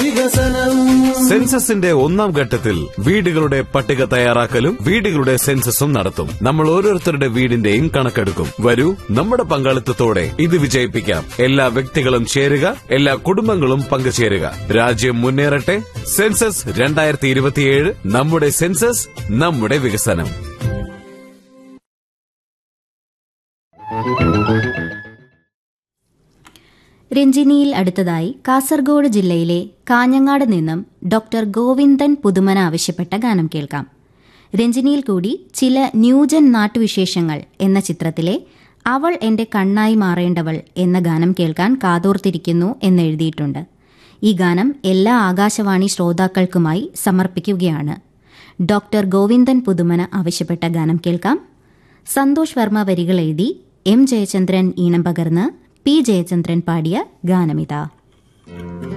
വികസനം സെൻസസിന്റെ ഒന്നാം ഘട്ടത്തിൽ വീടുകളുടെ പട്ടിക തയ്യാറാക്കലും വീടുകളുടെ സെൻസസും നടത്തും നമ്മൾ ഓരോരുത്തരുടെ വീടിന്റെയും കണക്കെടുക്കും വരൂ നമ്മുടെ പങ്കാളിത്തത്തോടെ ഇത് വിജയിപ്പിക്കാം എല്ലാ വ്യക്തികളും ചേരുക എല്ലാ കുടുംബങ്ങളും പങ്കുചേരുക രാജ്യം മുന്നേറട്ടെ സെൻസസ് രണ്ടായിരത്തി ഇരുപത്തിയേഴ് നമ്മുടെ സെൻസസ് നമ്മുടെ വികസനം രഞ്ജിനിയിൽ അടുത്തതായി കാസർഗോഡ് ജില്ലയിലെ കാഞ്ഞങ്ങാട് നിന്നും ഡോക്ടർ ഗോവിന്ദൻ പുതുമന ആവശ്യപ്പെട്ട ഗാനം കേൾക്കാം രഞ്ജിനിയിൽ കൂടി ചില ന്യൂജൻ നാട്ടുവിശേഷങ്ങൾ എന്ന ചിത്രത്തിലെ അവൾ എന്റെ കണ്ണായി മാറേണ്ടവൾ എന്ന ഗാനം കേൾക്കാൻ കാതോർത്തിരിക്കുന്നു എന്നെഴുതിയിട്ടുണ്ട് ഈ ഗാനം എല്ലാ ആകാശവാണി ശ്രോതാക്കൾക്കുമായി സമർപ്പിക്കുകയാണ് ഡോക്ടർ ഗോവിന്ദൻ പുതുമന ആവശ്യപ്പെട്ട ഗാനം കേൾക്കാം സന്തോഷ് വർമ്മ വരികൾ എഴുതി എം ജയചന്ദ്രൻ ഈണം പകർന്ന് പി ജയചന്ദ്രൻ പാടിയ ഗാനമിതാ